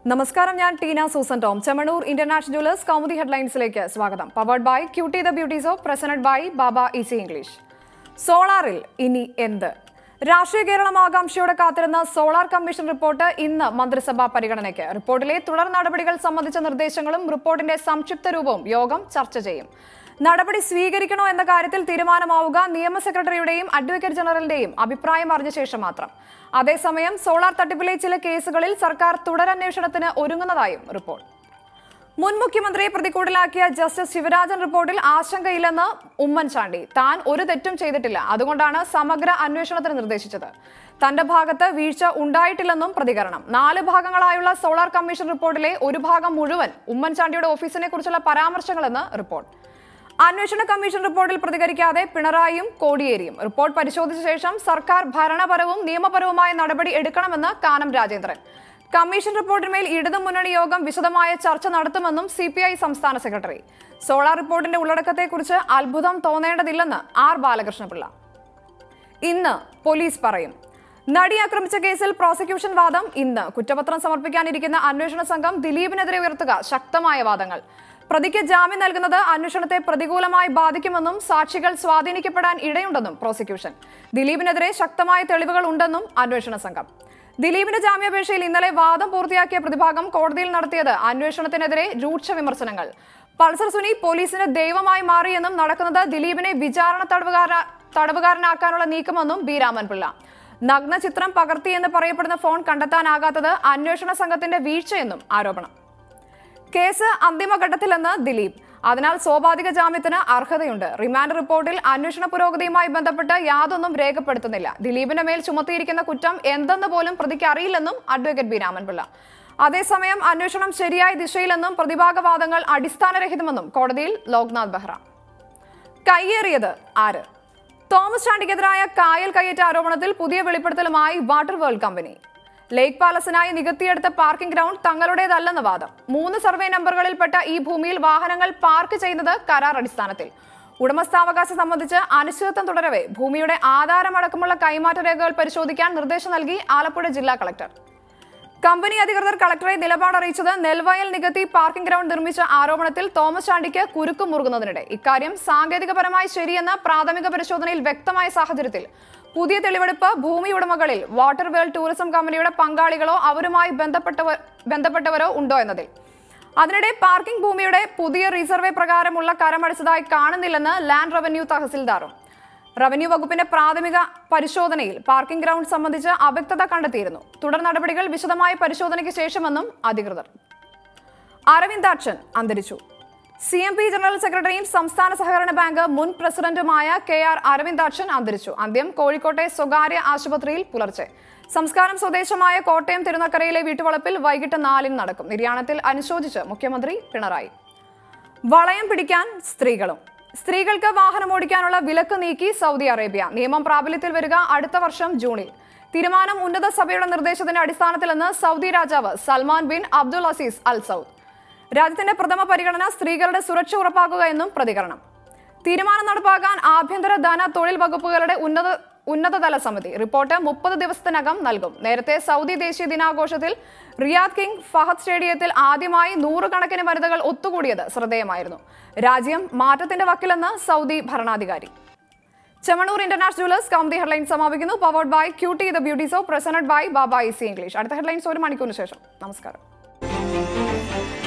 നമസ്കാരം ഞാൻ Teena Susan Tom Chemmanur international jewellers Kaumudi ഹെഡ്ലൈൻസിലേക്ക് സ്വാഗതം powered by cutie the beauties of presented by Baba easy English സോളാറിൽ ഇനി എന്ത് രാഷ്ട്രീയ കേരളം ആകാംക്ഷയോടെ കാത്തിരുന്ന സോളാർ കമ്മീഷൻ റിപ്പോർട്ട് ഇന്ന് മന്ത്രിസഭാ പരിഗണനയ്ക്ക് റിപ്പോർട്ടിലെ തുടർ നടപടികൾ സംബന്ധിച്ച നിർദ്ദേശങ്ങളും റിപ്പോർട്ടിന്റെ സംക്ഷിപ്ത രൂപവും യോഗം ചർച്ച ചെയ്യും നടപടി സ്വീകരിക്കണോ എന്ന കാര്യത്തിൽ തീരുമാനമാവുക നിയമ സെക്രട്ടറിയുടെയും അഡ്വക്കേറ്റ് ജനറലിന്റെയും അഭിപ്രായം അറിഞ്ഞ ശേഷം മാത്രം അതേസമയം സോളാർ തട്ടിപ്പിലെ ചില കേസുകളിൽ സർക്കാർ തുടരന്വേഷണത്തിന് ഒരുങ്ങുന്നതായും റിപ്പോർട്ട് മുൻ മുഖ്യമന്ത്രിയെ പ്രതികൂട്ടിലാക്കിയ ജസ്റ്റിസ് ശിവരാജൻ റിപ്പോർട്ടിൽ ആശങ്കയില്ലെന്ന് ഉമ്മൻചാണ്ടി താൻ ഒരു തെറ്റും ചെയ്തിട്ടില്ല അതുകൊണ്ടാണ് സമഗ്ര അന്വേഷണത്തിന് നിർദ്ദേശിച്ചത് തന്റെ ഭാഗത്ത് വീഴ്ച ഉണ്ടായിട്ടില്ലെന്നും പ്രതികരണം നാല് ഭാഗങ്ങളായുള്ള സോളാർ കമ്മീഷൻ റിപ്പോർട്ടിലെ ഒരു ഭാഗം മുഴുവൻ ഉമ്മൻചാണ്ടിയുടെ ഓഫീസിനെ കുറിച്ചുള്ള പരാമർശങ്ങളെന്ന് റിപ്പോർട്ട് അന്വേഷണ കമ്മീഷൻ റിപ്പോർട്ടിൽ പ്രതികരിക്കാതെ പിണറായിയും കോടിയേരിയും റിപ്പോർട്ട് പരിശോധിച്ച ശേഷം സർക്കാർ ഭരണപരവും നിയമപരവുമായ നടപടി എടുക്കണമെന്ന് കാനം രാജേന്ദ്രൻ കമ്മീഷൻ റിപ്പോർട്ടിന്മേൽ ഇടതു മുന്നണി യോഗം വിശദമായ ചർച്ച നടത്തുമെന്നും സി സംസ്ഥാന സെക്രട്ടറി സോളാർ റിപ്പോർട്ടിന്റെ ഉള്ളടക്കത്തെക്കുറിച്ച് അത്ഭുതം തോന്നേണ്ടതില്ലെന്ന് ആർ ബാലകൃഷ്ണപിള്ള ഇന്ന് പോലീസ് പറയും നടി ആക്രമിച്ച കേസിൽ പ്രോസിക്യൂഷൻ വാദം ഇന്ന് കുറ്റപത്രം സമർപ്പിക്കാനിരിക്കുന്ന അന്വേഷണ സംഘം ദിലീപിനെതിരെ ഉയർത്തുക ശക്തമായ വാദങ്ങൾ പ്രതിക്ക് ജാമ്യം നൽകുന്നത് അന്വേഷണത്തെ പ്രതികൂലമായി ബാധിക്കുമെന്നും സാക്ഷികൾ സ്വാധീനിക്കപ്പെടാൻ ഇടയുണ്ടെന്നും പ്രോസിക്യൂഷൻ ദിലീപിനെതിരെ ശക്തമായ തെളിവുകൾ ഉണ്ടെന്നും അന്വേഷണ സംഘം ദിലീപിന്റെ ജാമ്യാപേക്ഷയിൽ ഇന്നലെ വാദം പൂർത്തിയാക്കിയ പ്രതിഭാഗം കോടതിയിൽ നടത്തിയത് അന്വേഷണത്തിനെതിരെ രൂക്ഷ വിമർശനങ്ങൾ പൾസർ സുനി പോലീസിന് ദൈവമായി മാറിയെന്നും നടക്കുന്നത് ദിലീപിനെ വിചാരണ തടവുകാര തടവുകാരനാക്കാനുള്ള നീക്കമെന്നും ബി രാമൻപിള്ള നഗ്ന ചിത്രം പകർത്തിയെന്ന് പറയപ്പെടുന്ന ഫോൺ കണ്ടെത്താനാകാത്തത് അന്വേഷണ സംഘത്തിന്റെ വീഴ്ചയെന്നും ആരോപണം കേസ് അന്തിമഘട്ടത്തിലെന്ന് ദിലീപ് അതിനാൽ സ്വാഭാവിക ജാമ്യത്തിന് അർഹതയുണ്ട് റിമാൻഡ് റിപ്പോർട്ടിൽ അന്വേഷണ പുരോഗതിയുമായി ബന്ധപ്പെട്ട് യാതൊന്നും രേഖപ്പെടുത്തുന്നില്ല ദിലീപിന്റെ മേൽ ചുമത്തിയിരിക്കുന്ന കുറ്റം എന്തെന്ന് പോലും പ്രതിക്ക് അറിയില്ലെന്നും അഡ്വക്കേറ്റ് ബി രാമൻപിള്ള അതേസമയം അന്വേഷണം ശരിയായ ദിശയിലെന്നും പ്രതിഭാഗവാദങ്ങൾ അടിസ്ഥാനരഹിതമെന്നും കോടതിയിൽ ലോക്നാഥ് ബെഹ്റ കയ്യേറിയത് ആര് തോമസ് ചാണ്ടിക്കെതിരായ കായൽ കയ്യേറ്റ ആരോപണത്തിൽ പുതിയ വെളിപ്പെടുത്തലുമായി വാട്ടർ വേൾഡ് കമ്പനി ലേക്ക് പാലസിനായി നികത്തിയെടുത്ത പാർക്കിംഗ് ഗ്രൗണ്ട് തങ്ങളുടേതല്ലെന്ന വാദം മൂന്ന് സർവേ നമ്പറുകളിൽപ്പെട്ട ഈ ഭൂമിയിൽ വാഹനങ്ങൾ പാർക്ക് ചെയ്യുന്നത് കരാർ അടിസ്ഥാനത്തിൽ ഉടമസ്ഥാവകാശം സംബന്ധിച്ച് അനിശ്ചിതത്വം തുടരവെ ഭൂമിയുടെ ആധാരമടക്കമുള്ള കൈമാറ്റ രേഖകൾ പരിശോധിക്കാൻ നിർദ്ദേശം നൽകി ആലപ്പുഴ ജില്ലാ കളക്ടർ കമ്പനി അധികൃതർ കളക്ടറെ നിലപാട് അറിയിച്ചത് നെൽവയൽ നികത്തി പാർക്കിംഗ് ഗ്രൗണ്ട് നിർമ്മിച്ച ആരോപണത്തിൽ തോമസ് ചാണ്ടിക്ക് കുരുക്ക് മുറുകുന്നതിനിടെ ഇക്കാര്യം സാങ്കേതികപരമായി ശരിയെന്ന പ്രാഥമിക പരിശോധനയിൽ വ്യക്തമായ സാഹചര്യത്തിൽ പുതിയ തെളിവെടുപ്പ് ഭൂമി ഉടമകളിൽ വാട്ടർ വേൾഡ് ടൂറിസം കമ്പനിയുടെ പങ്കാളികളോ അവരുമായി ബന്ധപ്പെട്ടവ ബന്ധപ്പെട്ടവരോ ഉണ്ടോ എന്നതിൽ അതിനിടെ പാർക്കിംഗ് ഭൂമിയുടെ പുതിയ റീസർവേ പ്രകാരമുള്ള കരമടിച്ചതായി കാണുന്നില്ലെന്ന് ലാൻഡ് റവന്യൂ തഹസിൽദാറും റവന്യൂ വകുപ്പിന്റെ പ്രാഥമിക പരിശോധനയിൽ പാർക്കിംഗ് ഗ്രൗണ്ട് സംബന്ധിച്ച് അവ്യക്തത കണ്ടെത്തിയിരുന്നു തുടർ നടപടികൾ വിശദമായ പരിശോധനയ്ക്ക് ശേഷമെന്നും അധികൃതർ അരവിന്ദാക്ഷൻ അന്തരിച്ചു സി എം പി ജനറൽ സെക്രട്ടറിയും സംസ്ഥാന സഹകരണ ബാങ്ക് മുൻ പ്രസിഡന്റുമായ കെ ആർ അരവിന്ദാക്ഷൻ അന്തരിച്ചു അന്ത്യം കോഴിക്കോട്ടെ സ്വകാര്യ ആശുപത്രിയിൽ പുലർച്ചെ സംസ്കാരം സ്വദേശമായ കോട്ടയം തിരുനക്കരയിലെ വീട്ടുവളപ്പിൽ വൈകിട്ട് നാലിന് നടക്കും നിര്യാണത്തിൽ അനുശോചിച്ച് മുഖ്യമന്ത്രി പിണറായി വളയം പിടിക്കാൻ സ്ത്രീകളും സ്ത്രീകൾക്ക് വാഹനം ഓടിക്കാനുള്ള വിലക്ക് നീക്കി സൗദി അറേബ്യ നിയമം പ്രാബല്യത്തിൽ വരിക അടുത്ത വർഷം ജൂണിൽ തീരുമാനം ഉന്നത സഭയുടെ നിർദ്ദേശത്തിന്റെ അടിസ്ഥാനത്തിലെന്ന് സൗദി രാജാവ് Salman bin Abdul Aziz Al Saud രാജ്യത്തിന്റെ പ്രഥമ പരിഗണന സ്ത്രീകളുടെ സുരക്ഷ ഉറപ്പാക്കുക എന്നും പ്രതികരണം തീരുമാനം നടപ്പാക്കാൻ ആഭ്യന്തര ധന തൊഴിൽ വകുപ്പുകളുടെ ഉന്നത ഉന്നതതല സമിതി റിപ്പോർട്ട് മുപ്പത് ദിവസത്തിനകം നൽകും നേരത്തെ സൗദി ദേശീയ ദിനാഘോഷത്തിൽ റിയാദ് കിങ് ഫഹദ് സ്റ്റേഡിയത്തിൽ ആദ്യമായി നൂറുകണക്കിന് വനിതകൾ ഒത്തുകൂടിയത് ശ്രദ്ധേയമായിരുന്നു രാജ്യം മാറ്റത്തിന്റെ വക്കിലെന്ന് സൗദി ഭരണാധികാരി Chemmanur international jewellers Kaumudi headlines സമാപിക്കുന്നു powered by cutie the beauties of presented by Baba easy English അടുത്ത ഹെഡ്ലൈൻസ് ഒരു മണിക്കൂറിന് ശേഷം നമസ്കാരം